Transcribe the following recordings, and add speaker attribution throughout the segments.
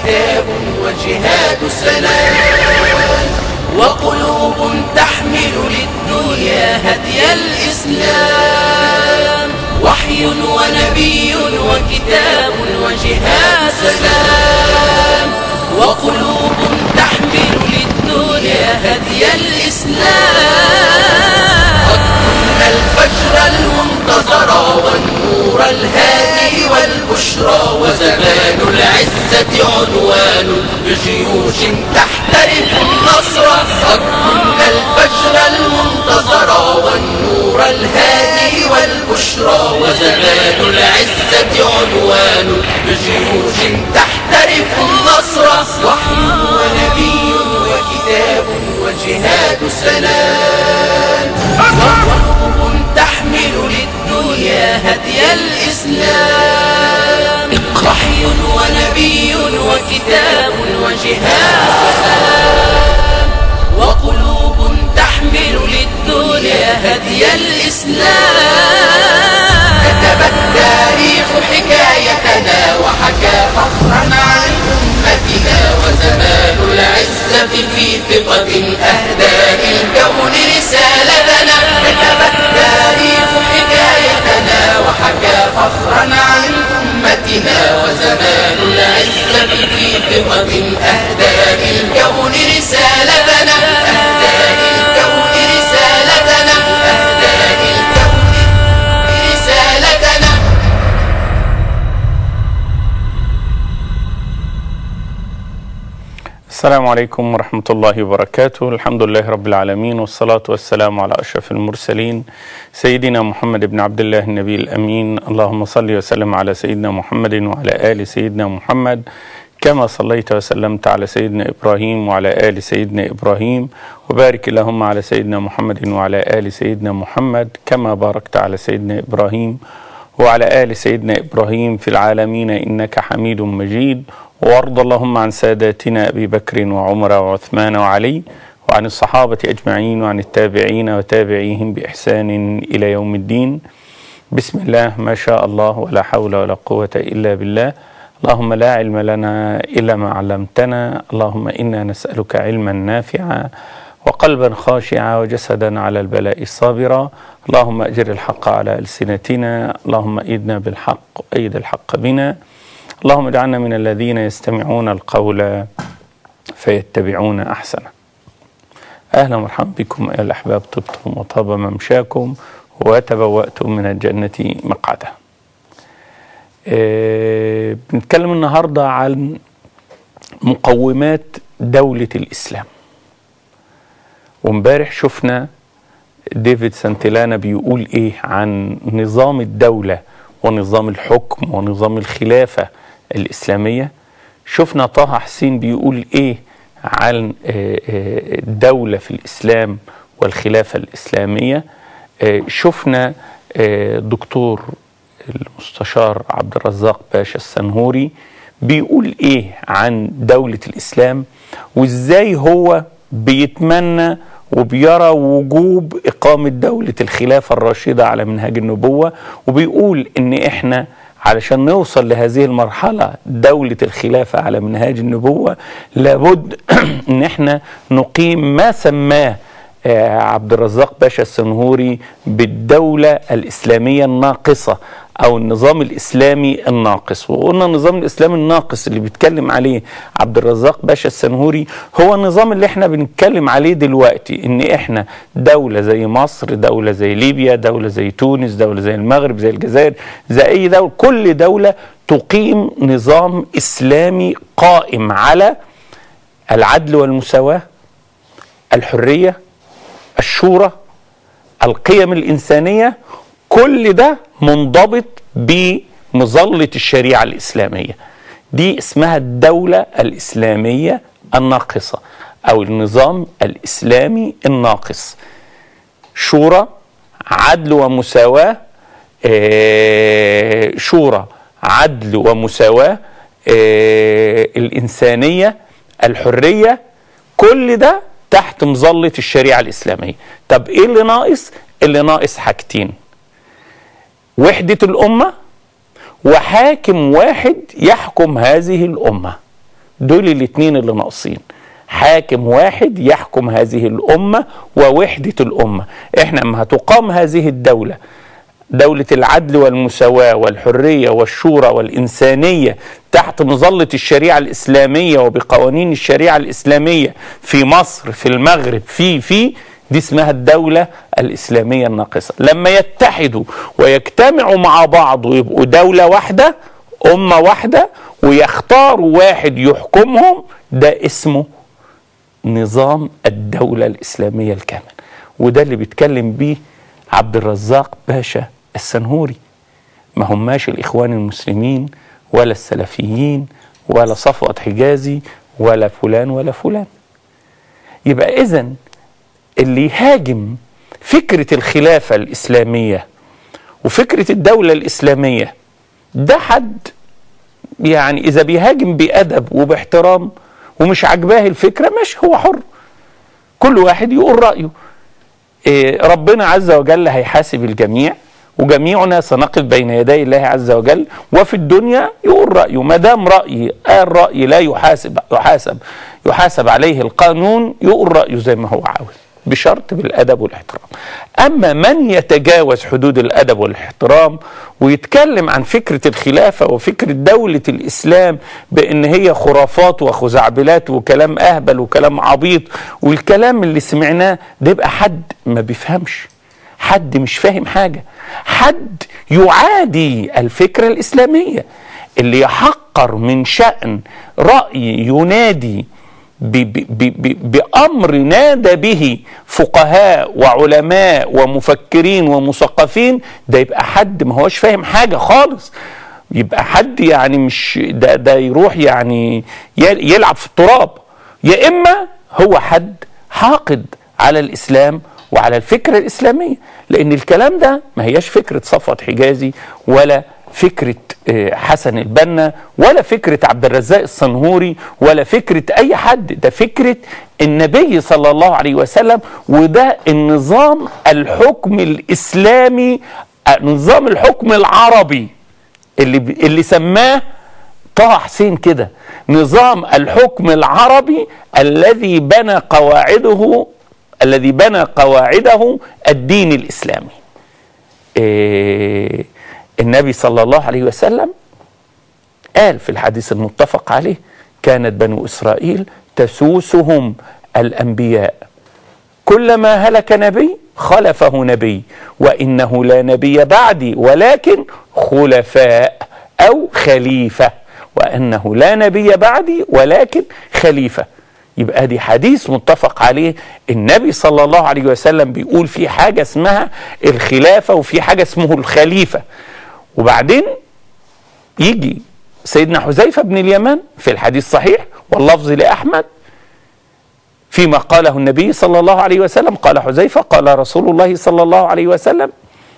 Speaker 1: وكتاب وجهاد سلام وقلوب تحمل للدنيا هدي الإسلام وحي ونبي وكتاب وجهاد سلام وقلوب تحمل للدنيا هدي الإسلام قد كنا الفجر المنتظر والنور الهادي والبشرى وزمان العزة عنوان بجيوش تحترف النصر قد كنا الفجر المنتظر والنور الهادي والبشرى وزمان العزة عنوان بجيوش تحترف النصر وحي ونبي وكتاب وجهاد سلام وقلوب تحمل للدنيا هدي الإسلام وحي ونبي وكتاب وجهاد سلام وقلوب تحمل للدنيا هدي الإسلام كتب التاريخ حكايتنا وحكى فخرا عن أمتنا وزمان العزة في ثقة أهدى للكون رسالتنا كتب التاريخ حكايتنا وحكى فخرا عن أمتنا وزمان العزة في ثقة أهدى للكون رسالتنا أهدى للكون رسالتنا أهدى للكون رسالتنا
Speaker 2: السلام عليكم ورحمة الله وبركاته الحمد لله رب العالمين والصلاة والسلام على أشرف المرسلين سيدنا محمد بن عبد الله النبي الأمين اللهم صل وسلم على سيدنا محمد وعلى آل سيدنا محمد كما صليت وسلمت على سيدنا إبراهيم وعلى آل سيدنا إبراهيم وبارك اللهم على سيدنا محمد وعلى آل سيدنا محمد كما باركت على سيدنا إبراهيم وعلى آل سيدنا إبراهيم في العالمين إنك حميد مجيد وارض اللهم عن ساداتنا أبي بكر وعمر وعثمان وعلي وعن الصحابة أجمعين وعن التابعين وتابعيهم بإحسان إلى يوم الدين بسم الله ما شاء الله ولا حول ولا قوة إلا بالله اللهم لا علم لنا إلا ما علمتنا اللهم إنا نسألك علما نافعا وقلبا خاشعا وجسدا على البلاء صابرا اللهم أجر الحق على ألسنتنا اللهم أيدنا بالحق أيد الحق بنا اللهم اجعلنا من الذين يستمعون القول فيتبعون أحسنه أهلا ومرحبا بكم أيها الأحباب طبتم وطاب ممشاكم وتبوأتم من الجنة مقعدا أه بنتكلم النهاردة عن مقومات دولة الإسلام وامبارح شفنا ديفيد سانتيلانا بيقول ايه عن نظام الدولة ونظام الحكم ونظام الخلافة الإسلامية شفنا طه حسين بيقول ايه عن الدولة في الإسلام والخلافة الإسلامية شفنا دكتور المستشار عبد الرزاق باشا السنهوري بيقول ايه عن دولة الإسلام وازاي هو بيتمنى وبيرى وجوب إقامة دولة الخلافة الراشدة على منهاج النبوة وبيقول إن إحنا علشان نوصل لهذه المرحلة دولة الخلافة على منهاج النبوة لابد إن إحنا نقيم ما سماه عبد الرزاق باشا السنهوري بالدولة الإسلامية الناقصة أو النظام الإسلامي الناقص وقلنا النظام الإسلامي الناقص اللي بيتكلم عليه عبد الرزاق باشا السنهوري هو النظام اللي احنا بنتكلم عليه دلوقتي إن احنا دولة زي مصر دولة زي ليبيا دولة زي تونس دولة زي المغرب زي الجزائر زي أي دولة كل دولة تقيم نظام إسلامي قائم على العدل والمساواة الحرية الشورى القيم الإنسانية كل ده منضبط بمظلة الشريعة الإسلامية دي اسمها الدولة الإسلامية الناقصة أو النظام الإسلامي الناقص شورى عدل ومساواة شورى عدل ومساواة الإنسانية الحرية كل ده تحت مظلة الشريعة الإسلامية طب إيه اللي ناقص؟ اللي ناقص حاجتين وحدة الأمة وحاكم واحد يحكم هذه الأمة دول الاتنين اللي ناقصين حاكم واحد يحكم هذه الأمة ووحدة الأمة احنا ما هتقام هذه الدولة دولة العدل والمساواة والحرية والشورى والإنسانية تحت مظلة الشريعة الإسلامية وبقوانين الشريعة الإسلامية في مصر في المغرب في في دي اسمها الدولة الإسلامية الناقصة لما يتحدوا ويجتمعوا مع بعض ويبقوا دولة واحدة أمة واحدة ويختاروا واحد يحكمهم ده اسمه نظام الدولة الإسلامية الكامل وده اللي بيتكلم بيه عبد الرزاق باشا السنهوري ما هماش الإخوان المسلمين ولا السلفيين ولا صفوة حجازي ولا فلان ولا فلان يبقى إذن اللي يهاجم فكرة الخلافة الإسلامية وفكرة الدولة الإسلامية ده حد يعني إذا بيهاجم بأدب وباحترام ومش عاجباه الفكرة ماشي هو حر كل واحد يقول رأيه إيه ربنا عز وجل هيحاسب الجميع وجميعنا سنقف بين يدي الله عز وجل وفي الدنيا يقول رأيه ما دام رأي قال رأي لا يحاسب يحاسب يحاسب عليه القانون يقول رأيه زي ما هو عاوز بشرط بالادب والاحترام اما من يتجاوز حدود الادب والاحترام ويتكلم عن فكره الخلافه وفكره دوله الاسلام بان هي خرافات وخزعبلات وكلام اهبل وكلام عبيط والكلام اللي سمعناه ده يبقى حد ما بيفهمش حد مش فاهم حاجه حد يعادي الفكره الاسلاميه اللي يحقر من شان راي ينادي بامر نادى به فقهاء وعلماء ومفكرين ومثقفين ده يبقى حد ما هوش فاهم حاجه خالص يبقى حد يعني مش ده ده يروح يعني يلعب في التراب يا اما هو حد حاقد على الاسلام وعلى الفكره الاسلاميه لان الكلام ده ما هياش فكره صفوت حجازي ولا فكره حسن البنا ولا فكرة عبد الرزاق الصنهوري ولا فكرة أي حد ده فكرة النبي صلى الله عليه وسلم وده النظام الحكم الإسلامي نظام الحكم العربي اللي اللي سماه طه حسين كده نظام الحكم العربي الذي بنى قواعده الذي بنى قواعده الدين الإسلامي إيه النبي صلى الله عليه وسلم قال في الحديث المتفق عليه كانت بنو اسرائيل تسوسهم الانبياء كلما هلك نبي خلفه نبي وانه لا نبي بعدي ولكن خلفاء او خليفه وانه لا نبي بعدي ولكن خليفه يبقى دي حديث متفق عليه النبي صلى الله عليه وسلم بيقول في حاجه اسمها الخلافه وفي حاجه اسمه الخليفه وبعدين يجي سيدنا حذيفة بن اليمان في الحديث صحيح واللفظ لأحمد فيما قاله النبي صلى الله عليه وسلم قال حذيفة قال رسول الله صلى الله عليه وسلم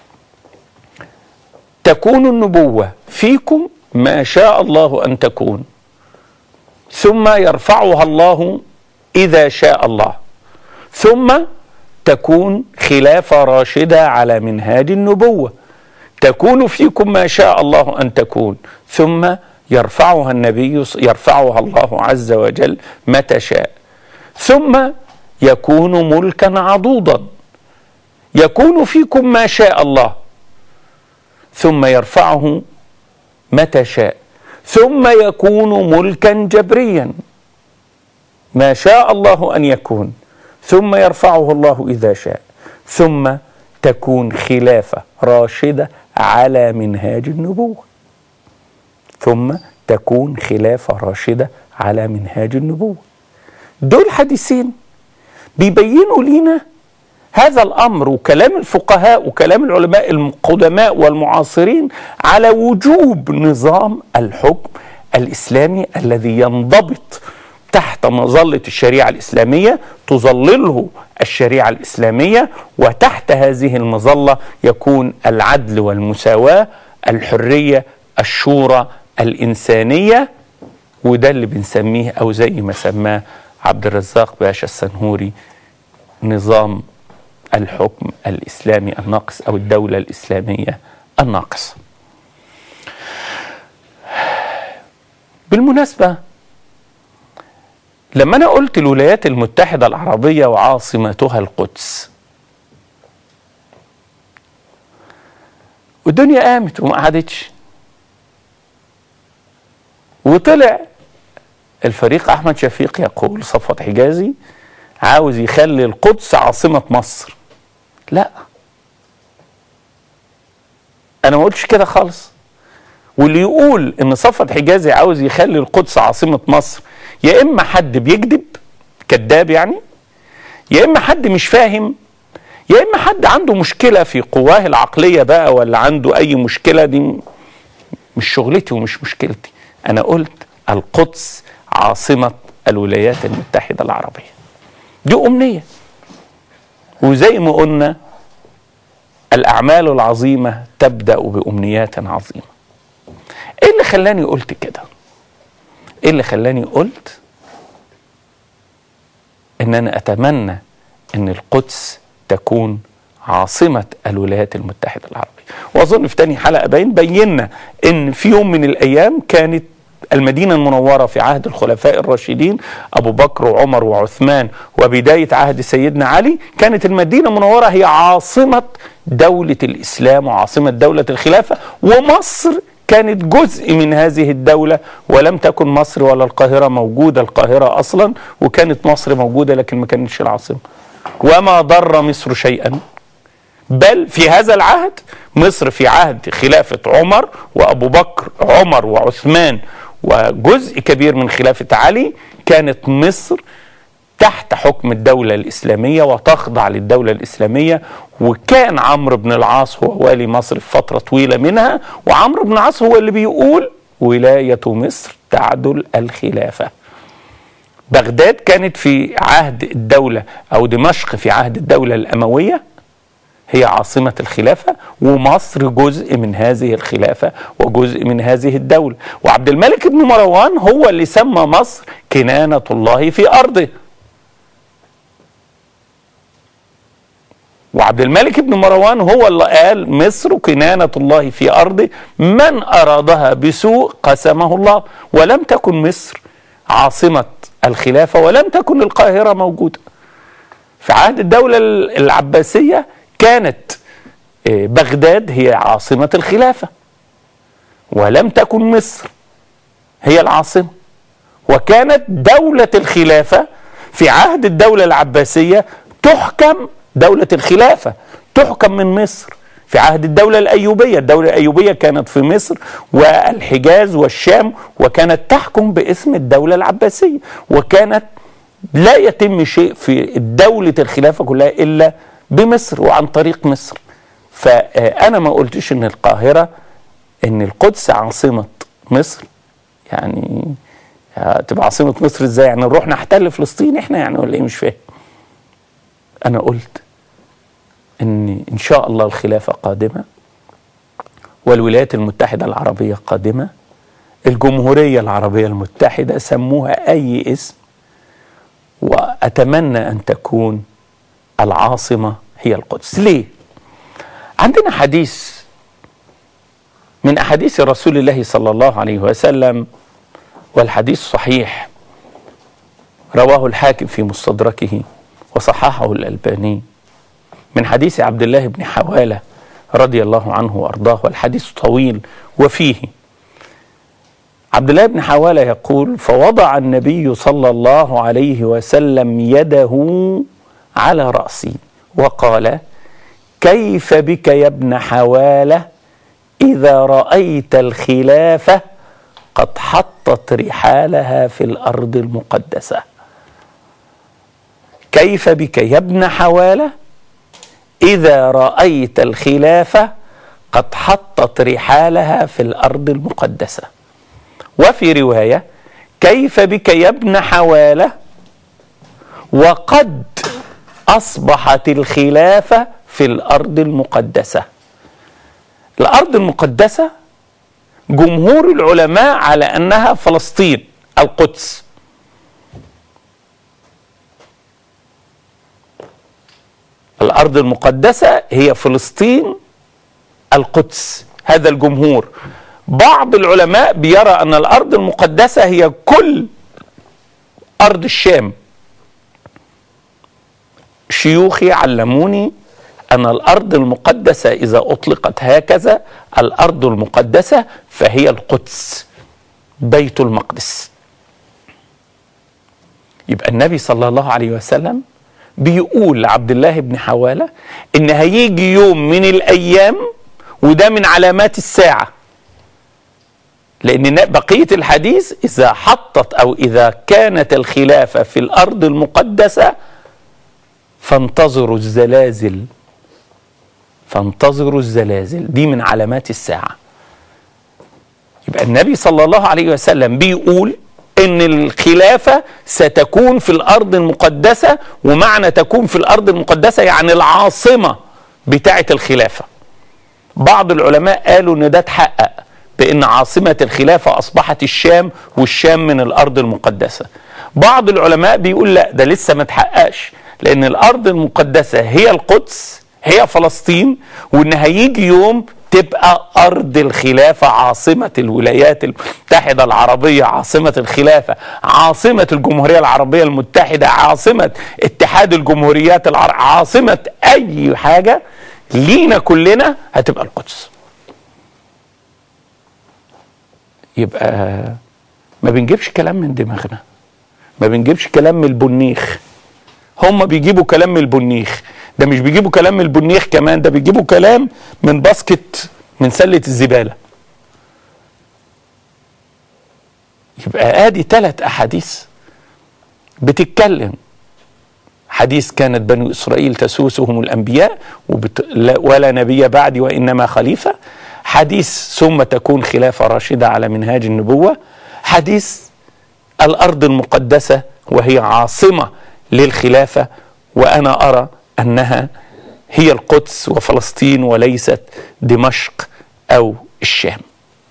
Speaker 2: تكون النبوة فيكم ما شاء الله أن تكون ثم يرفعها الله إذا شاء الله ثم تكون خلافة راشدة على منهاج النبوة تكون فيكم ما شاء الله ان تكون ثم يرفعها النبي يرفعها الله عز وجل متى شاء ثم يكون ملكا عضوضا يكون فيكم ما شاء الله ثم يرفعه متى شاء ثم يكون ملكا جبريا ما شاء الله ان يكون ثم يرفعه الله اذا شاء ثم تكون خلافه راشده على منهاج النبوة ثم تكون خلافة راشدة على منهاج النبوة دول حديثين بيبينوا لنا هذا الأمر وكلام الفقهاء وكلام العلماء القدماء والمعاصرين على وجوب نظام الحكم الإسلامي الذي ينضبط تحت مظلة الشريعة الإسلامية تظلله الشريعة الإسلامية وتحت هذه المظلة يكون العدل والمساواة الحرية الشورى الإنسانية وده اللي بنسميه أو زي ما سماه عبد الرزاق باشا السنهوري نظام الحكم الإسلامي الناقص أو الدولة الإسلامية الناقصة بالمناسبة لما انا قلت الولايات المتحده العربيه وعاصمتها القدس والدنيا قامت وما قعدتش وطلع الفريق احمد شفيق يقول صفوت حجازي عاوز يخلي القدس عاصمه مصر لا انا ما قلتش كده خالص واللي يقول ان صفوت حجازي عاوز يخلي القدس عاصمه مصر يا اما حد بيكذب كذاب يعني يا اما حد مش فاهم يا اما حد عنده مشكله في قواه العقليه بقى ولا عنده اي مشكله دي مش شغلتي ومش مشكلتي انا قلت القدس عاصمه الولايات المتحده العربيه دي امنيه وزي ما قلنا الاعمال العظيمه تبدا بامنيات عظيمه ايه اللي خلاني قلت كده ايه اللي خلاني قلت ان انا اتمنى ان القدس تكون عاصمة الولايات المتحدة العربية وأظن في تاني حلقة باين بينا إن في يوم من الأيام كانت المدينة المنورة في عهد الخلفاء الراشدين أبو بكر وعمر وعثمان وبداية عهد سيدنا علي كانت المدينة المنورة هي عاصمة دولة الإسلام وعاصمة دولة الخلافة ومصر كانت جزء من هذه الدولة ولم تكن مصر ولا القاهرة موجودة القاهرة أصلا وكانت مصر موجودة لكن ما كانتش العاصمة وما ضر مصر شيئا بل في هذا العهد مصر في عهد خلافة عمر وأبو بكر عمر وعثمان وجزء كبير من خلافة علي كانت مصر تحت حكم الدولة الإسلامية وتخضع للدولة الإسلامية وكان عمرو بن العاص هو والي مصر في فترة طويلة منها وعمرو بن العاص هو اللي بيقول ولاية مصر تعدل الخلافة بغداد كانت في عهد الدولة أو دمشق في عهد الدولة الأموية هي عاصمة الخلافة ومصر جزء من هذه الخلافة وجزء من هذه الدولة وعبد الملك بن مروان هو اللي سمى مصر كنانة الله في أرضه وعبد الملك بن مروان هو اللي قال مصر كنانة الله في أرضه من أرادها بسوء قسمه الله ولم تكن مصر عاصمة الخلافة ولم تكن القاهرة موجودة في عهد الدولة العباسية كانت بغداد هي عاصمة الخلافة ولم تكن مصر هي العاصمة وكانت دولة الخلافة في عهد الدولة العباسية تحكم دولة الخلافة تحكم من مصر في عهد الدولة الأيوبية الدولة الأيوبية كانت في مصر والحجاز والشام وكانت تحكم باسم الدولة العباسية وكانت لا يتم شيء في دولة الخلافة كلها إلا بمصر وعن طريق مصر فأنا ما قلتش إن القاهرة إن القدس عاصمة مصر يعني تبقى عاصمة مصر ازاي يعني نروح نحتل فلسطين احنا يعني ولا ايه مش فاهم انا قلت ان ان شاء الله الخلافة قادمة والولايات المتحدة العربية قادمة الجمهورية العربية المتحدة سموها اي اسم واتمنى ان تكون العاصمة هي القدس ليه عندنا حديث من احاديث رسول الله صلى الله عليه وسلم والحديث صحيح رواه الحاكم في مستدركه وصححه الألباني من حديث عبد الله بن حوالة رضي الله عنه وأرضاه والحديث طويل وفيه عبد الله بن حوالة يقول فوضع النبي صلى الله عليه وسلم يده على رأسي وقال كيف بك يا ابن حوالة إذا رأيت الخلافة قد حطت رحالها في الارض المقدسه كيف بك يا ابن حواله اذا رايت الخلافه قد حطت رحالها في الارض المقدسه وفي روايه كيف بك يا ابن حواله وقد اصبحت الخلافه في الارض المقدسه الارض المقدسه جمهور العلماء على انها فلسطين القدس الارض المقدسه هي فلسطين القدس هذا الجمهور بعض العلماء بيرى ان الارض المقدسه هي كل ارض الشام شيوخي علموني ان الارض المقدسه اذا اطلقت هكذا الارض المقدسه فهي القدس بيت المقدس يبقى النبي صلى الله عليه وسلم بيقول لعبد الله بن حواله ان هيجي يوم من الايام وده من علامات الساعه لان بقيه الحديث اذا حطت او اذا كانت الخلافه في الارض المقدسه فانتظروا الزلازل فانتظروا الزلازل دي من علامات الساعه يبقى النبي صلى الله عليه وسلم بيقول ان الخلافه ستكون في الارض المقدسه ومعنى تكون في الارض المقدسه يعني العاصمه بتاعه الخلافه بعض العلماء قالوا ان ده اتحقق بان عاصمه الخلافه اصبحت الشام والشام من الارض المقدسه بعض العلماء بيقول لا ده لسه ما اتحققش لان الارض المقدسه هي القدس هي فلسطين وان هيجي يوم تبقى ارض الخلافه عاصمه الولايات المتحده العربيه عاصمه الخلافه عاصمه الجمهوريه العربيه المتحده عاصمه اتحاد الجمهوريات العرب عاصمه اي حاجه لينا كلنا هتبقى القدس يبقى ما بنجيبش كلام من دماغنا ما بنجيبش كلام من البنيخ هم بيجيبوا كلام من البنيخ ده مش بيجيبوا كلام من البنيخ كمان ده بيجيبوا كلام من باسكت من سلة الزبالة يبقى ادي ثلاث احاديث بتتكلم حديث كانت بنو اسرائيل تسوسهم الانبياء وبت... ولا نبي بعدي وانما خليفه حديث ثم تكون خلافه راشده على منهاج النبوه حديث الارض المقدسه وهي عاصمه للخلافه وانا ارى انها هي القدس وفلسطين وليست دمشق او الشام.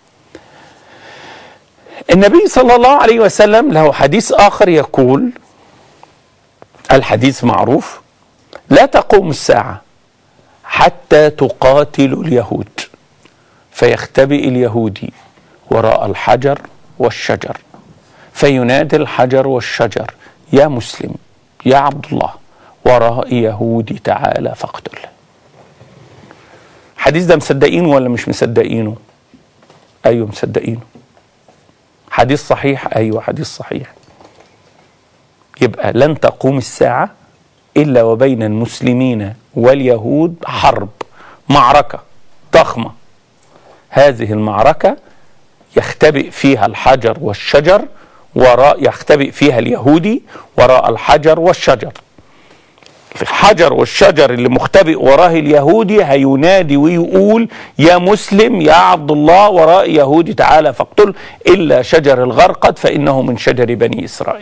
Speaker 2: النبي صلى الله عليه وسلم له حديث اخر يقول الحديث معروف لا تقوم الساعه حتى تقاتل اليهود فيختبئ اليهودي وراء الحجر والشجر فينادي الحجر والشجر يا مسلم يا عبد الله وراء يهودي تعالى فاقتل الحديث ده مصدقينه ولا مش مصدقينه ايوه مصدقينه حديث صحيح ايوه حديث صحيح يبقى لن تقوم الساعه الا وبين المسلمين واليهود حرب معركه ضخمه هذه المعركه يختبئ فيها الحجر والشجر وراء يختبئ فيها اليهودي وراء الحجر والشجر الحجر والشجر اللي مختبئ وراه اليهودي هينادي ويقول يا مسلم يا عبد الله وراء يهودي تعالى فاقتل الا شجر الغرقد فانه من شجر بني اسرائيل.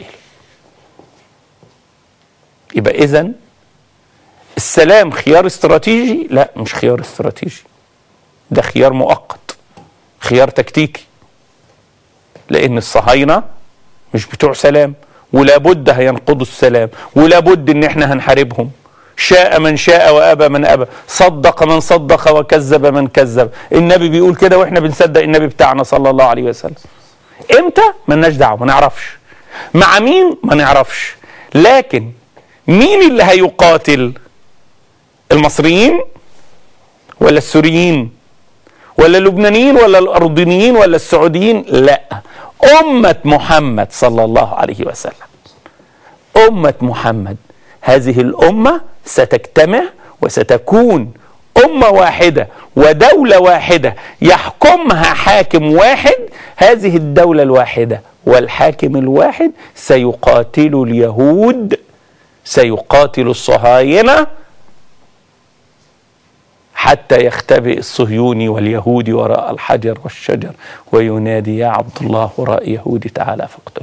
Speaker 2: يبقى اذا السلام خيار استراتيجي؟ لا مش خيار استراتيجي. ده خيار مؤقت. خيار تكتيكي. لان الصهاينه مش بتوع سلام ولا بد هينقضوا السلام ولا بد ان احنا هنحاربهم شاء من شاء وابى من ابى صدق من صدق وكذب من كذب النبي بيقول كده واحنا بنصدق النبي بتاعنا صلى الله عليه وسلم امتى ملناش دعوه ما نعرفش مع مين ما نعرفش لكن مين اللي هيقاتل المصريين ولا السوريين ولا اللبنانيين ولا الاردنيين ولا السعوديين لا أمة محمد صلى الله عليه وسلم أمة محمد هذه الأمة ستجتمع وستكون أمة واحدة ودولة واحدة يحكمها حاكم واحد هذه الدولة الواحدة والحاكم الواحد سيقاتل اليهود سيقاتل الصهاينة حتى يختبئ الصهيوني واليهودي وراء الحجر والشجر وينادي يا عبد الله وراء يهودي تعالى فاقتل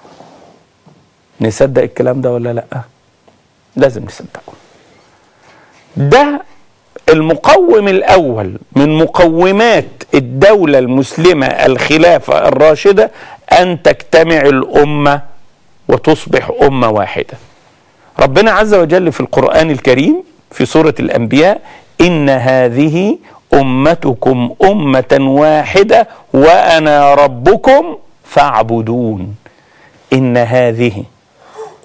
Speaker 2: نصدق الكلام ده ولا لا لازم نصدقه ده المقوم الاول من مقومات الدوله المسلمه الخلافه الراشده ان تجتمع الامه وتصبح امه واحده ربنا عز وجل في القران الكريم في سوره الانبياء ان هذه امتكم امه واحده وانا ربكم فاعبدون ان هذه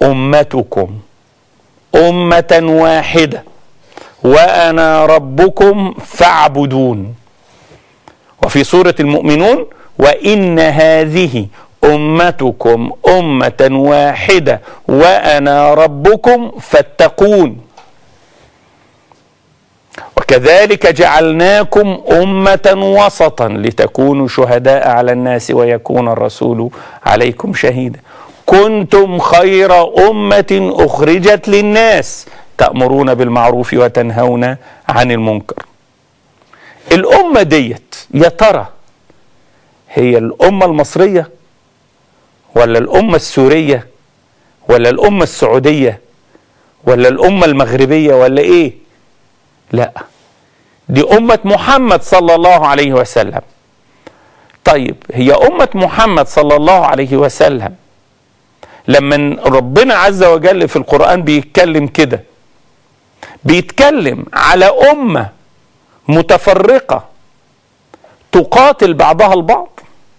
Speaker 2: امتكم امه واحده وانا ربكم فاعبدون وفي سوره المؤمنون وان هذه امتكم امه واحده وانا ربكم فاتقون وكذلك جعلناكم امه وسطا لتكونوا شهداء على الناس ويكون الرسول عليكم شهيدا كنتم خير امه اخرجت للناس تامرون بالمعروف وتنهون عن المنكر الامه ديت يا ترى هي الامه المصريه ولا الامه السوريه ولا الامه السعوديه ولا الامه المغربيه ولا ايه لا دي امه محمد صلى الله عليه وسلم طيب هي امه محمد صلى الله عليه وسلم لما ربنا عز وجل في القران بيتكلم كده بيتكلم على امه متفرقه تقاتل بعضها البعض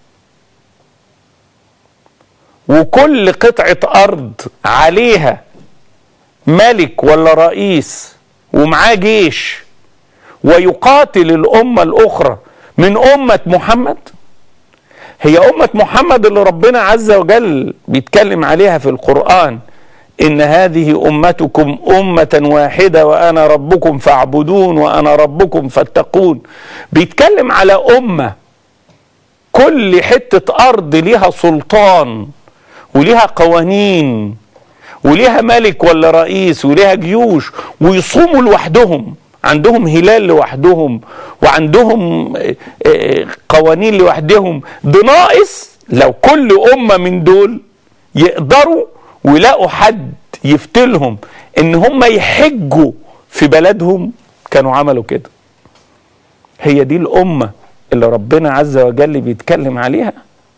Speaker 2: وكل قطعه ارض عليها ملك ولا رئيس ومعاه جيش ويقاتل الامه الاخرى من امه محمد هي امه محمد اللي ربنا عز وجل بيتكلم عليها في القران ان هذه امتكم امه واحده وانا ربكم فاعبدون وانا ربكم فاتقون بيتكلم على امه كل حته ارض ليها سلطان وليها قوانين وليها ملك ولا رئيس وليها جيوش ويصوموا لوحدهم عندهم هلال لوحدهم وعندهم قوانين لوحدهم بناقص لو كل أمة من دول يقدروا ويلاقوا حد يفتلهم ان هم يحجوا في بلدهم كانوا عملوا كده هي دي الأمة اللي ربنا عز وجل بيتكلم عليها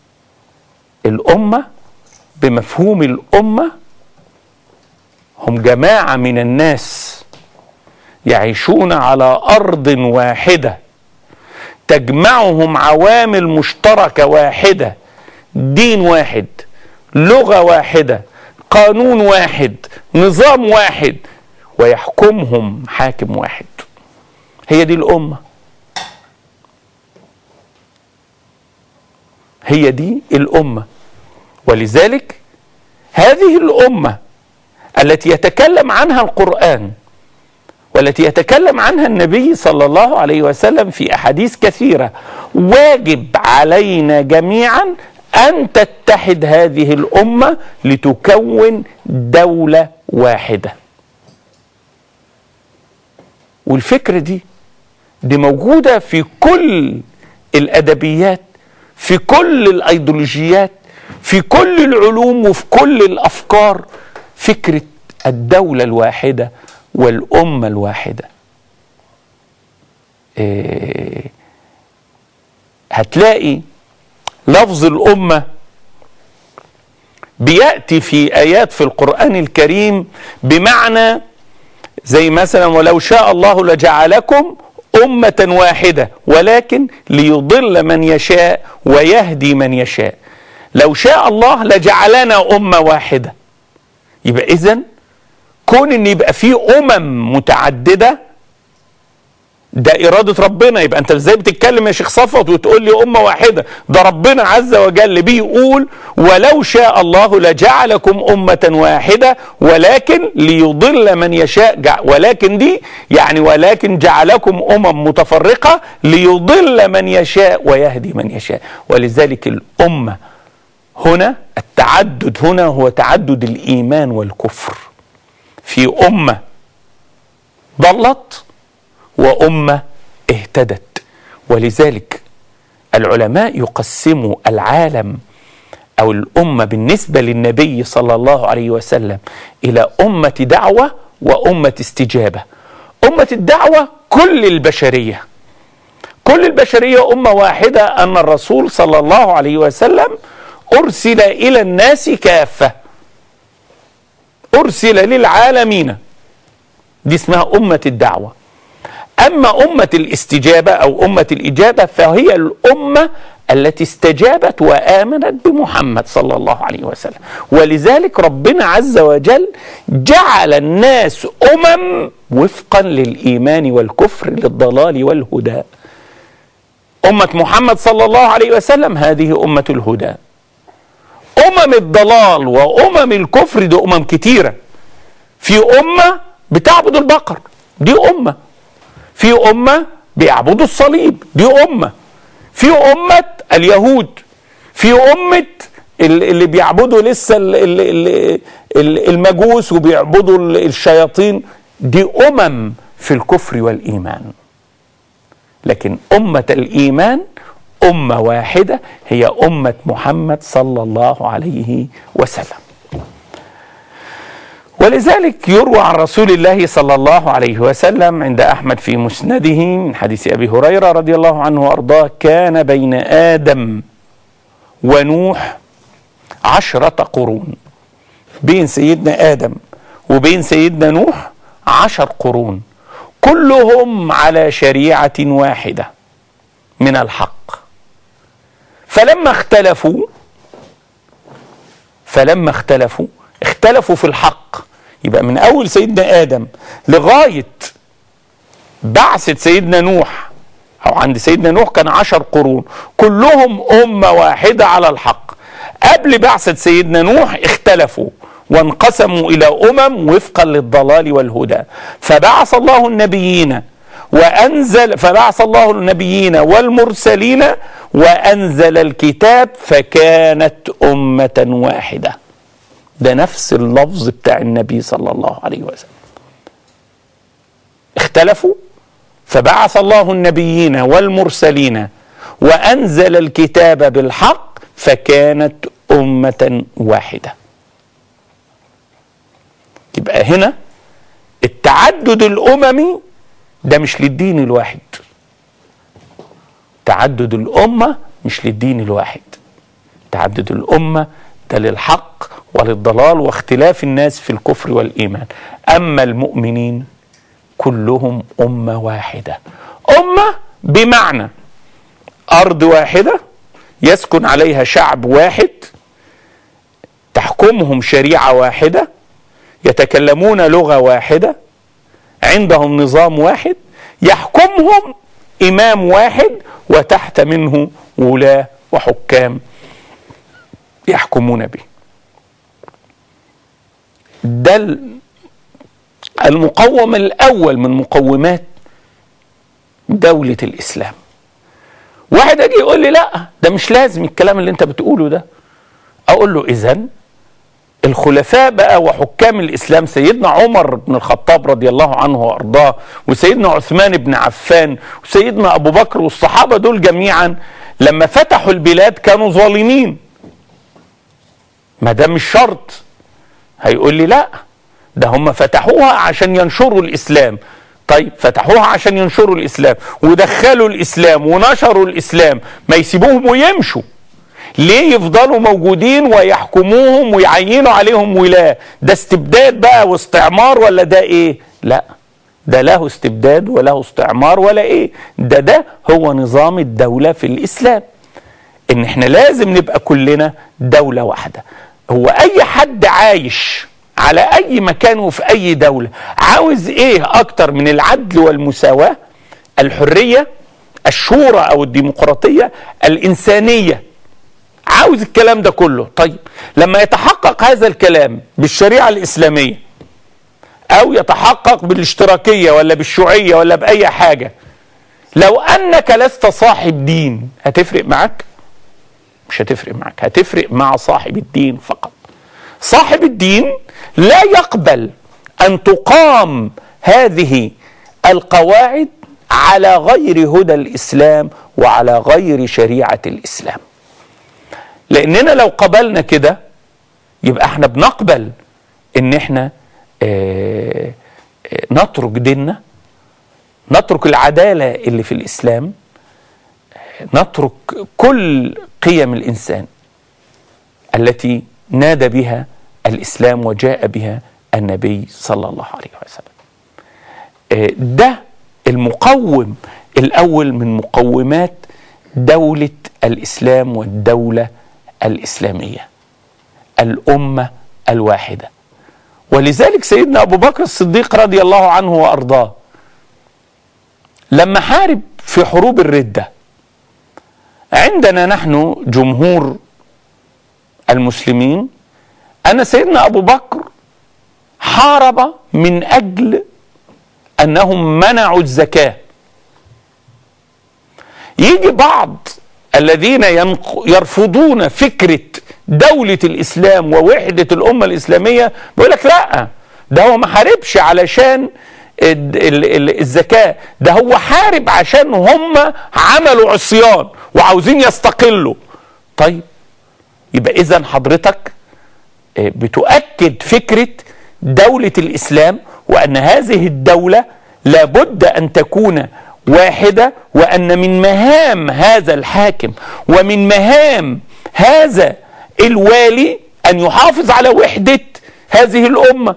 Speaker 2: الأمة بمفهوم الأمة هم جماعة من الناس يعيشون على أرض واحدة تجمعهم عوامل مشتركة واحدة دين واحد لغة واحدة قانون واحد نظام واحد ويحكمهم حاكم واحد هي دي الأمة هي دي الأمة ولذلك هذه الأمة التي يتكلم عنها القرآن والتي يتكلم عنها النبي صلى الله عليه وسلم في أحاديث كثيرة واجب علينا جميعا أن تتحد هذه الأمة لتكون دولة واحدة والفكرة دي دي موجودة في كل الأدبيات في كل الأيديولوجيات في كل العلوم وفي كل الأفكار فكرة الدولة الواحدة والأمة الواحدة إيه هتلاقي لفظ الأمة بيأتي في آيات في القرآن الكريم بمعنى زي مثلا ولو شاء الله لجعلكم أمة واحدة ولكن ليضل من يشاء ويهدي من يشاء لو شاء الله لجعلنا أمة واحدة يبقى إذن كون ان يبقى في امم متعدده ده إرادة ربنا يبقى أنت إزاي بتتكلم يا شيخ صفوت وتقول لي أمة واحدة ده ربنا عز وجل بيقول ولو شاء الله لجعلكم أمة واحدة ولكن ليضل من يشاء جع ولكن دي يعني ولكن جعلكم أمم متفرقة ليضل من يشاء ويهدي من يشاء ولذلك الأمة هنا التعدد هنا هو تعدد الإيمان والكفر في أمة ضلت وأمة اهتدت ولذلك العلماء يقسموا العالم أو الأمة بالنسبة للنبي صلى الله عليه وسلم إلى أمة دعوة وأمة استجابة أمة الدعوة كل البشرية كل البشرية أمة واحدة أن الرسول صلى الله عليه وسلم أرسل إلى الناس كافة أرسل للعالمين دي اسمها أمة الدعوة أما أمة الاستجابة أو أمة الإجابة فهي الأمة التي استجابت وامنت بمحمد صلى الله عليه وسلم ولذلك ربنا عز وجل جعل الناس امم وفقا للايمان والكفر للضلال والهدى امه محمد صلى الله عليه وسلم هذه امه الهدى امم الضلال وامم الكفر دي امم كتيره في امه بتعبد البقر دي امه في امه بيعبدوا الصليب دي امه في امه اليهود في امه اللي بيعبدوا لسه المجوس وبيعبدوا الشياطين دي امم في الكفر والايمان لكن امه الايمان امه واحده هي امه محمد صلى الله عليه وسلم ولذلك يروى عن رسول الله صلى الله عليه وسلم عند احمد في مسنده من حديث ابي هريره رضي الله عنه وارضاه كان بين ادم ونوح عشره قرون بين سيدنا ادم وبين سيدنا نوح عشر قرون كلهم على شريعه واحده من الحق فلما اختلفوا فلما اختلفوا اختلفوا في الحق يبقى من اول سيدنا ادم لغايه بعثه سيدنا نوح او عند سيدنا نوح كان عشر قرون كلهم امه واحده على الحق قبل بعثه سيدنا نوح اختلفوا وانقسموا الى امم وفقا للضلال والهدى فبعث الله النبيين وانزل فبعث الله النبيين والمرسلين وانزل الكتاب فكانت امه واحده ده نفس اللفظ بتاع النبي صلى الله عليه وسلم اختلفوا فبعث الله النبيين والمرسلين وانزل الكتاب بالحق فكانت امه واحده يبقى هنا التعدد الاممي ده مش للدين الواحد تعدد الامه مش للدين الواحد تعدد الامه ده للحق وللضلال واختلاف الناس في الكفر والايمان اما المؤمنين كلهم امه واحده امه بمعنى ارض واحده يسكن عليها شعب واحد تحكمهم شريعه واحده يتكلمون لغه واحده عندهم نظام واحد يحكمهم امام واحد وتحت منه ولاه وحكام يحكمون به ده المقوم الاول من مقومات دوله الاسلام واحد اجي يقول لي لا ده مش لازم الكلام اللي انت بتقوله ده اقول له اذا الخلفاء بقى وحكام الاسلام سيدنا عمر بن الخطاب رضي الله عنه وارضاه وسيدنا عثمان بن عفان وسيدنا ابو بكر والصحابه دول جميعا لما فتحوا البلاد كانوا ظالمين ما ده مش شرط هيقول لي لا ده هم فتحوها عشان ينشروا الاسلام طيب فتحوها عشان ينشروا الاسلام ودخلوا الاسلام ونشروا الاسلام ما يسيبوهم ويمشوا ليه يفضلوا موجودين ويحكموهم ويعينوا عليهم ولاة ده استبداد بقى واستعمار ولا ده ايه لا ده له استبداد وله استعمار ولا ايه ده ده هو نظام الدولة في الاسلام ان احنا لازم نبقى كلنا دولة واحدة هو اي حد عايش على اي مكان وفي اي دولة عاوز ايه اكتر من العدل والمساواة الحرية الشورى او الديمقراطية الانسانية عاوز الكلام ده كله طيب لما يتحقق هذا الكلام بالشريعة الإسلامية أو يتحقق بالاشتراكية ولا بالشيوعية ولا بأي حاجة لو أنك لست صاحب دين هتفرق معك؟ مش هتفرق معك هتفرق مع صاحب الدين فقط صاحب الدين لا يقبل أن تقام هذه القواعد على غير هدى الإسلام وعلى غير شريعة الإسلام لاننا لو قبلنا كده يبقى احنا بنقبل ان احنا اه اه نترك ديننا نترك العداله اللي في الاسلام نترك كل قيم الانسان التي نادى بها الاسلام وجاء بها النبي صلى الله عليه وسلم اه ده المقوم الاول من مقومات دولة الإسلام والدولة الإسلامية الأمة الواحدة ولذلك سيدنا أبو بكر الصديق رضي الله عنه وأرضاه لما حارب في حروب الردة عندنا نحن جمهور المسلمين أن سيدنا أبو بكر حارب من أجل أنهم منعوا الزكاة يجي بعض الذين ينق- يرفضون فكرة دولة الإسلام ووحدة الأمة الإسلامية بيقول لك لا ده هو ما حاربش علشان ال- ال- ال- الزكاة ده هو حارب عشان هم عملوا عصيان وعاوزين يستقلوا طيب يبقى إذا حضرتك آه، بتؤكد فكرة دولة الإسلام وأن هذه الدولة لابد أن تكون واحدة وأن من مهام هذا الحاكم ومن مهام هذا الوالي أن يحافظ على وحدة هذه الأمة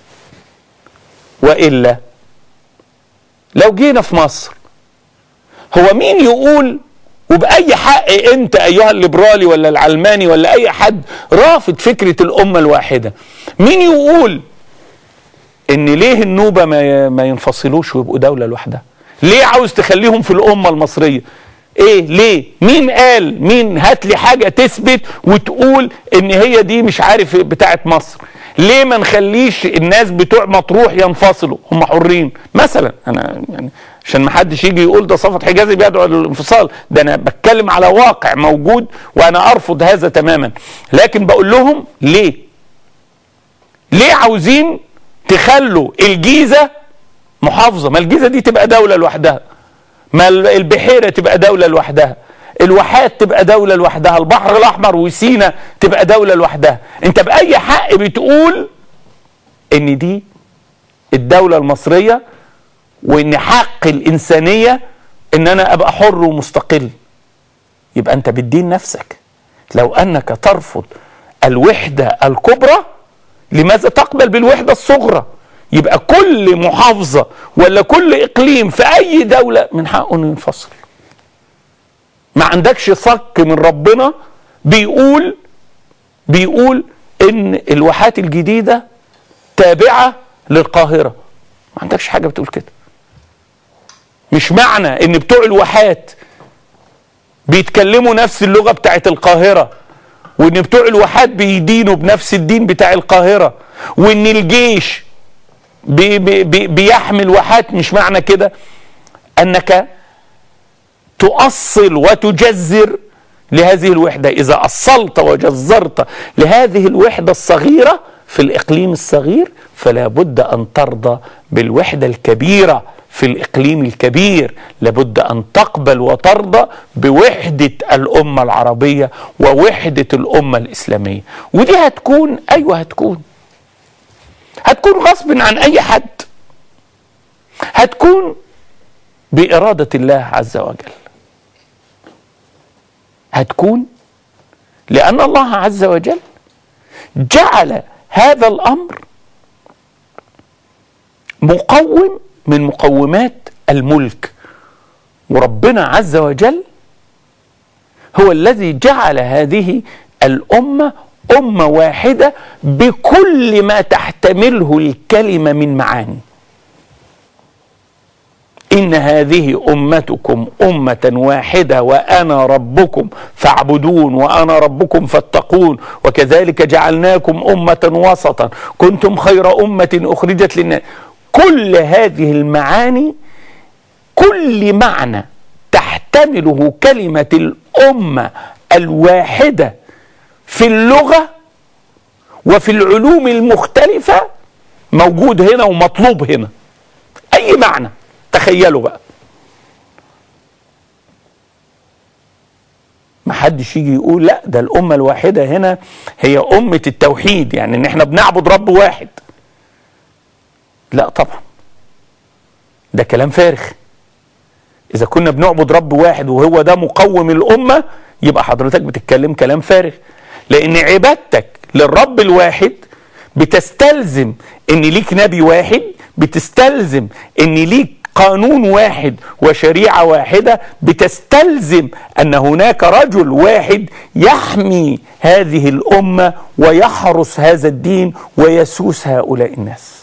Speaker 2: وإلا لو جينا في مصر هو مين يقول وبأي حق أنت أيها الليبرالي ولا العلماني ولا أي حد رافض فكرة الأمة الواحدة مين يقول إن ليه النوبة ما ما ينفصلوش ويبقوا دولة لوحدها ليه عاوز تخليهم في الأمة المصرية ايه ليه مين قال مين هات لي حاجة تثبت وتقول ان هي دي مش عارف بتاعت مصر ليه ما نخليش الناس بتوع مطروح ينفصلوا هم حرين مثلا انا يعني عشان ما حدش يجي يقول ده صفت حجازي بيدعو للانفصال ده انا بتكلم على واقع موجود وانا ارفض هذا تماما لكن بقول لهم ليه ليه عاوزين تخلوا الجيزه محافظه ما الجيزه دي تبقى دوله لوحدها ما البحيره تبقى دوله لوحدها الواحات تبقى دولة لوحدها البحر الأحمر وسينا تبقى دولة لوحدها أنت بأي حق بتقول إن دي الدولة المصرية وإن حق الإنسانية إن أنا أبقى حر ومستقل يبقى أنت بتدين نفسك لو أنك ترفض الوحدة الكبرى لماذا تقبل بالوحدة الصغرى يبقى كل محافظة ولا كل إقليم في أي دولة من حقه إنه ينفصل ما عندكش صك من ربنا بيقول بيقول ان الواحات الجديده تابعه للقاهره ما عندكش حاجه بتقول كده مش معنى ان بتوع الواحات بيتكلموا نفس اللغه بتاعت القاهره وان بتوع الواحات بيدينوا بنفس الدين بتاع القاهره وان الجيش بي بي بي بيحمل واحات مش معنى كده انك تؤصل وتجزر لهذه الوحده اذا اصلت وجزرت لهذه الوحده الصغيره في الاقليم الصغير فلا بد ان ترضى بالوحده الكبيره في الاقليم الكبير لابد ان تقبل وترضى بوحده الامه العربيه ووحده الامه الاسلاميه ودي هتكون ايوه هتكون هتكون غصب عن اي حد هتكون باراده الله عز وجل هتكون لأن الله عز وجل جعل هذا الأمر مقوم من مقومات الملك وربنا عز وجل هو الذي جعل هذه الأمة أمة واحدة بكل ما تحتمله الكلمة من معاني إن هذه أمتكم أمة واحدة وأنا ربكم فاعبدون وأنا ربكم فاتقون وكذلك جعلناكم أمة وسطا كنتم خير أمة أخرجت للناس كل هذه المعاني كل معنى تحتمله كلمة الأمة الواحدة في اللغة وفي العلوم المختلفة موجود هنا ومطلوب هنا أي معنى تخيلوا بقى ما حدش يجي يقول لا ده الأمة الواحدة هنا هي أمة التوحيد يعني إن إحنا بنعبد رب واحد لا طبعا ده كلام فارغ إذا كنا بنعبد رب واحد وهو ده مقوم الأمة يبقى حضرتك بتتكلم كلام فارغ لأن عبادتك للرب الواحد بتستلزم إن ليك نبي واحد بتستلزم إن ليك قانون واحد وشريعه واحده بتستلزم ان هناك رجل واحد يحمي هذه الامه ويحرس هذا الدين ويسوس هؤلاء الناس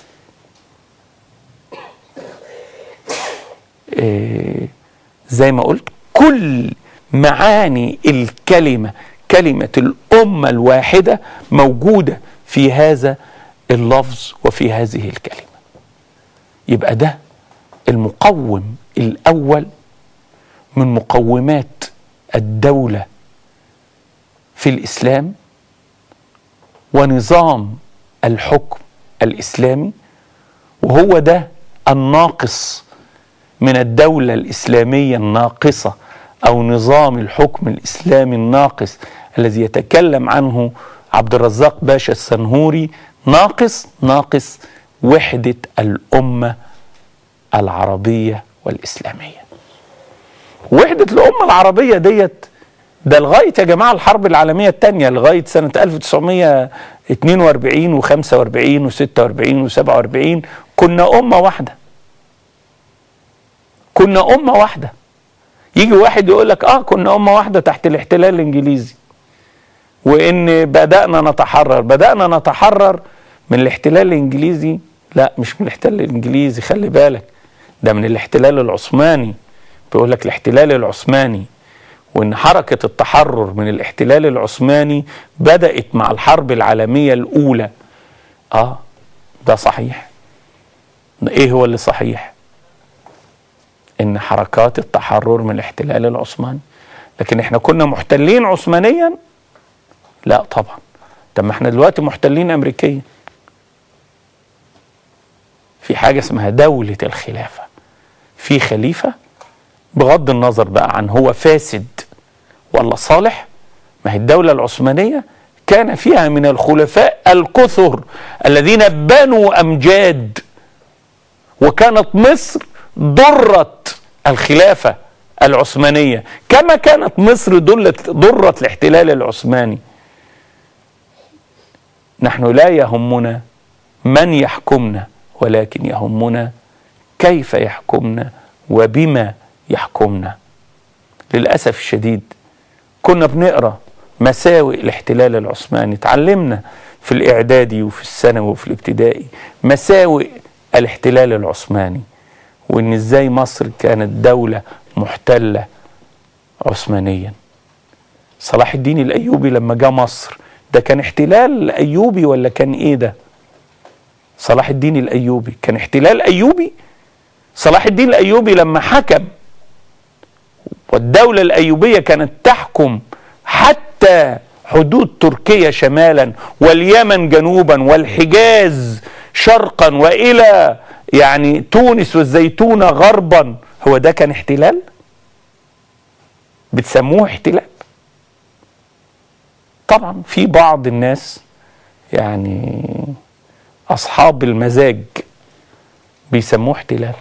Speaker 2: إيه زي ما قلت كل معاني الكلمه كلمه الامه الواحده موجوده في هذا اللفظ وفي هذه الكلمه يبقى ده المقوم الاول من مقومات الدوله في الاسلام ونظام الحكم الاسلامي وهو ده الناقص من الدوله الاسلاميه الناقصه او نظام الحكم الاسلامي الناقص الذي يتكلم عنه عبد الرزاق باشا السنهوري ناقص ناقص وحده الامه العربيه والاسلاميه. وحده الامه العربيه ديت ده لغايه يا جماعه الحرب العالميه الثانيه لغايه سنه 1942 و45 و46 و47 كنا امه واحده. كنا امه واحده. يجي واحد يقول لك اه كنا امه واحده تحت الاحتلال الانجليزي. وان بدانا نتحرر، بدانا نتحرر من الاحتلال الانجليزي لا مش من الاحتلال الانجليزي خلي بالك ده من الاحتلال العثماني بيقول لك الاحتلال العثماني وان حركه التحرر من الاحتلال العثماني بدات مع الحرب العالميه الاولى اه ده صحيح ايه هو اللي صحيح ان حركات التحرر من الاحتلال العثماني لكن احنا كنا محتلين عثمانيا لا طبعا طب ما احنا دلوقتي محتلين امريكيا في حاجة اسمها دولة الخلافة في خليفة بغض النظر بقى عن هو فاسد ولا صالح ما هي الدولة العثمانية كان فيها من الخلفاء الكثر الذين بنوا أمجاد وكانت مصر ضرة الخلافة العثمانية كما كانت مصر ضرة الاحتلال العثماني نحن لا يهمنا من يحكمنا ولكن يهمنا كيف يحكمنا وبما يحكمنا للاسف الشديد كنا بنقرا مساوئ الاحتلال العثماني تعلمنا في الاعدادي وفي الثانوي وفي الابتدائي مساوئ الاحتلال العثماني وان ازاي مصر كانت دوله محتله عثمانيا صلاح الدين الايوبي لما جاء مصر ده كان احتلال ايوبي ولا كان ايه ده صلاح الدين الايوبي كان احتلال ايوبي صلاح الدين الايوبي لما حكم والدوله الايوبيه كانت تحكم حتى حدود تركيا شمالا واليمن جنوبا والحجاز شرقا والى يعني تونس والزيتونه غربا هو ده كان احتلال بتسموه احتلال طبعا في بعض الناس يعني اصحاب المزاج بيسموه احتلال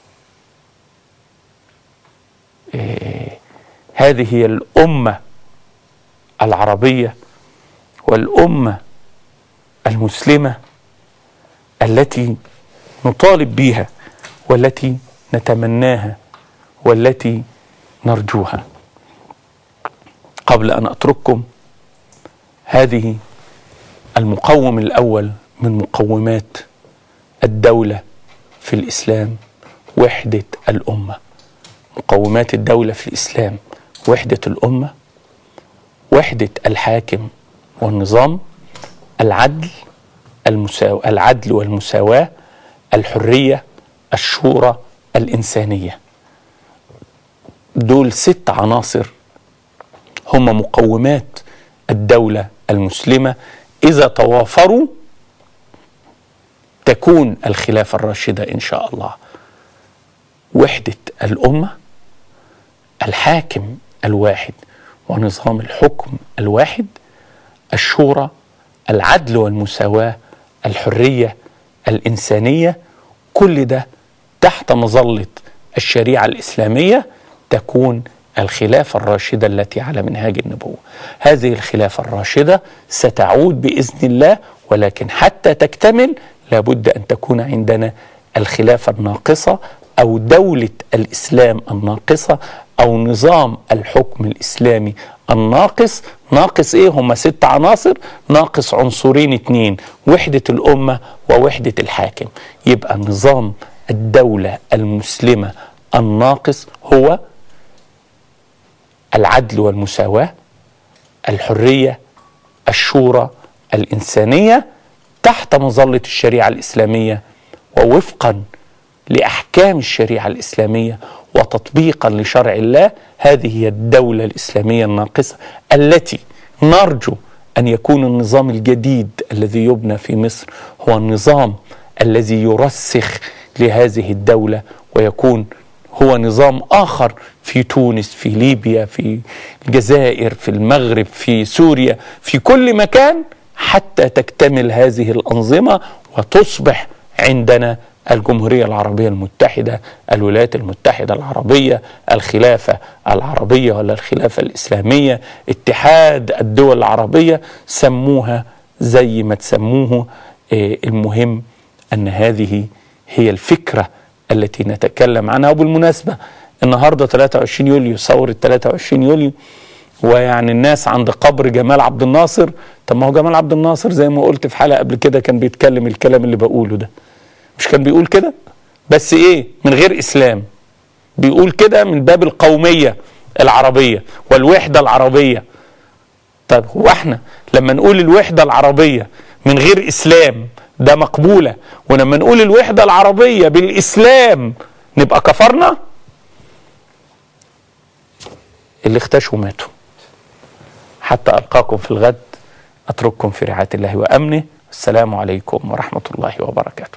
Speaker 2: إيه هذه هي الامه العربيه والامه المسلمه التي نطالب بها والتي نتمناها والتي نرجوها قبل ان اترككم هذه المقوم الاول من مقومات الدوله في الاسلام وحده الامه مقومات الدوله في الاسلام وحده الامه وحده الحاكم والنظام العدل المساو... العدل والمساواه الحريه الشورى الانسانيه دول ست عناصر هم مقومات الدوله المسلمه اذا توافروا تكون الخلافه الراشده ان شاء الله وحده الامه الحاكم الواحد ونظام الحكم الواحد الشورى العدل والمساواه الحريه الانسانيه كل ده تحت مظله الشريعه الاسلاميه تكون الخلافه الراشده التي على منهاج النبوه. هذه الخلافه الراشده ستعود باذن الله ولكن حتى تكتمل لابد ان تكون عندنا الخلافه الناقصه او دوله الاسلام الناقصه او نظام الحكم الاسلامي الناقص ناقص ايه هما ست عناصر ناقص عنصرين اتنين وحده الامه ووحده الحاكم يبقى نظام الدوله المسلمه الناقص هو العدل والمساواه الحريه الشورى الانسانيه تحت مظله الشريعه الاسلاميه ووفقا لاحكام الشريعه الاسلاميه وتطبيقا لشرع الله هذه هي الدوله الاسلاميه الناقصه التي نرجو ان يكون النظام الجديد الذي يبنى في مصر هو النظام الذي يرسخ لهذه الدوله ويكون هو نظام اخر في تونس في ليبيا في الجزائر في المغرب في سوريا في كل مكان حتى تكتمل هذه الانظمه وتصبح عندنا الجمهوريه العربيه المتحده الولايات المتحده العربيه الخلافه العربيه ولا الخلافه الاسلاميه اتحاد الدول العربيه سموها زي ما تسموه آه، المهم ان هذه هي الفكره التي نتكلم عنها وبالمناسبه النهارده 23 يوليو ثوره 23 يوليو ويعني الناس عند قبر جمال عبد الناصر طب ما هو جمال عبد الناصر زي ما قلت في حلقه قبل كده كان بيتكلم الكلام اللي بقوله ده مش كان بيقول كده بس ايه من غير اسلام بيقول كده من باب القوميه العربيه والوحده العربيه طب هو احنا لما نقول الوحده العربيه من غير اسلام ده مقبوله ولما نقول الوحده العربيه بالاسلام نبقى كفرنا اللي اختشوا ماتوا حتى القاكم في الغد اترككم في رعايه الله وامنه السلام عليكم ورحمه الله وبركاته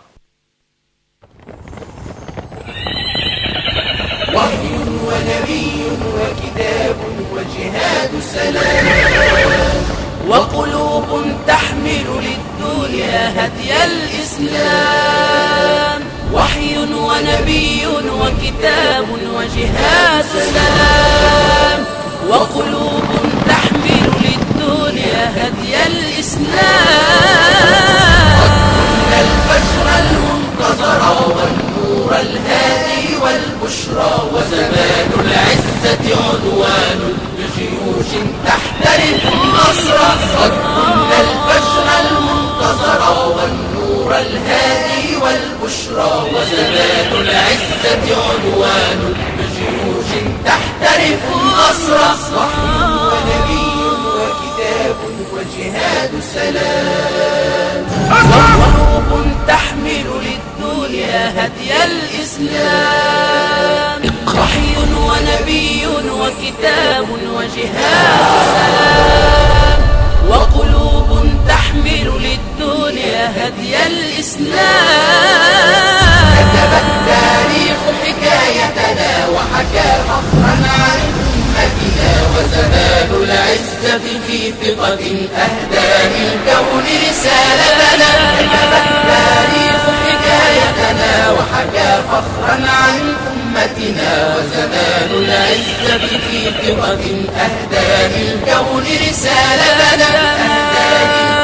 Speaker 1: وحي ونبي وكتاب وجهاد سلام وقلوب تحمل للدنيا هدي الإسلام وحي ونبي وكتاب وجهاد سلام وقلوب تحمل للدنيا هدي الإسلام الفجر المنتظر والنور الهادي والبشرى وزمان العزة عنوان بجيوش تحترف النصر قد كنا الفجر المنتظر والنور الهادي والبشرى وزمان العزة عنوان بجيوش تحترف النصر وحي ونبي وكتاب وجهاد سلام وقلوب تحمل للدنيا هدي الإسلام وحي ونبي وكتاب وجهاد سلام وقلوب تحمل للدنيا هدي الإسلام كتب التاريخ حكايتنا وحكى فخرا عن أمتنا وزمان العزة في ثقة أهدى للكون رسالتنا كتب التاريخ حكايتنا وحكى فخرا عن أمتنا وزمان العزة في ثقة أهدى للكون رسالتنا أهدى للكون